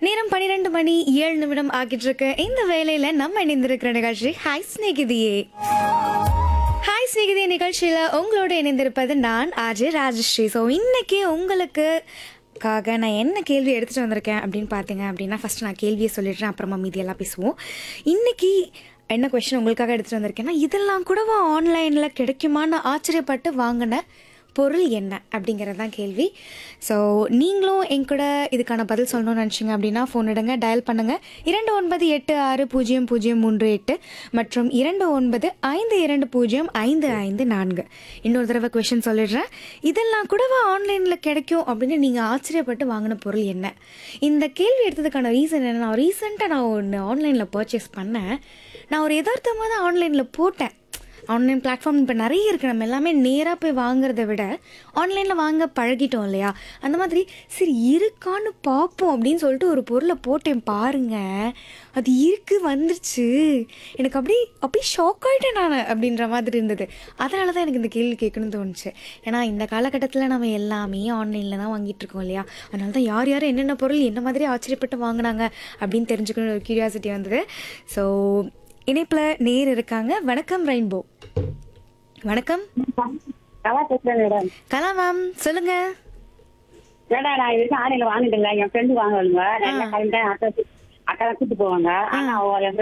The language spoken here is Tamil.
நேரம் பன்னிரெண்டு மணி ஏழு நிமிடம் ஆகிட்டு இருக்கு இந்த வேலையில நம்ம இணைந்திருக்கிற நிகழ்ச்சி ஹாய் ஸ்நேகிதியே ஹாய் ஸ்நேகிதி நிகழ்ச்சியில உங்களோட இணைந்திருப்பது நான் ஆர்ஜே ராஜஸ்ரீ ஸோ இன்னைக்கு உங்களுக்கு காக நான் என்ன கேள்வி எடுத்துகிட்டு வந்திருக்கேன் அப்படின்னு பார்த்தீங்க அப்படின்னா ஃபஸ்ட்டு நான் கேள்வியை சொல்லிடுறேன் அப்புறமா மீதியெல்லாம் பேசுவோம் இன்னைக்கு என்ன கொஷின் உங்களுக்காக எடுத்துகிட்டு வந்திருக்கேன்னா இதெல்லாம் கூடவா ஆன்லைனில் கிடைக்குமான்னு ஆச்சரியப்பட்டு வாங்கின பொருள் என்ன அப்படிங்கிறது தான் கேள்வி ஸோ நீங்களும் என் கூட இதுக்கான பதில் சொல்லணும்னு நினச்சிங்க அப்படின்னா ஃபோன் எடுங்க டயல் பண்ணுங்கள் இரண்டு ஒன்பது எட்டு ஆறு பூஜ்ஜியம் பூஜ்ஜியம் மூன்று எட்டு மற்றும் இரண்டு ஒன்பது ஐந்து இரண்டு பூஜ்ஜியம் ஐந்து ஐந்து நான்கு இன்னொரு தடவை கொஷின் சொல்லிடுறேன் இதெல்லாம் கூடவா ஆன்லைனில் கிடைக்கும் அப்படின்னு நீங்கள் ஆச்சரியப்பட்டு வாங்கின பொருள் என்ன இந்த கேள்வி எடுத்ததுக்கான ரீசன் என்ன நான் ரீசெண்டாக நான் ஒன்று ஆன்லைனில் பர்ச்சேஸ் பண்ணேன் நான் ஒரு யதார்த்தமாக தான் ஆன்லைனில் போட்டேன் ஆன்லைன் பிளாட்ஃபார்ம் இப்போ நிறைய இருக்குது நம்ம எல்லாமே நேராக போய் வாங்குறத விட ஆன்லைனில் வாங்க பழகிட்டோம் இல்லையா அந்த மாதிரி சரி இருக்கான்னு பார்ப்போம் அப்படின்னு சொல்லிட்டு ஒரு பொருளை போட்டேன் பாருங்க அது இருக்கு வந்துருச்சு எனக்கு அப்படி அப்படியே ஷாக் ஆகிட்டேன் நான் அப்படின்ற மாதிரி இருந்தது அதனால தான் எனக்கு இந்த கேள்வி கேட்கணும்னு தோணுச்சு ஏன்னா இந்த காலகட்டத்தில் நம்ம எல்லாமே ஆன்லைனில் தான் வாங்கிட்டு இருக்கோம் இல்லையா அதனால தான் யார் யார் என்னென்ன பொருள் என்ன மாதிரி ஆச்சரியப்பட்டு வாங்கினாங்க அப்படின்னு தெரிஞ்சுக்கணும் ஒரு கியூரியாசிட்டி வந்தது ஸோ இணைப்பில் நேர் இருக்காங்க வணக்கம் ரெயின்போ வணக்கம் கலா பேசுறேன் மேடம் கலா மேம் சொல்லுங்க மேடம் நான் இது வரைக்கும் ஆன்லைன்ல வாங்கிட்டு இல்லை என் ஃப்ரெண்டு வாங்குவாங்க நான் என்ன கிளம்பிட்டேன் அக்கா அக்கா தான் கூட்டு போவாங்க ஆனா அவ என்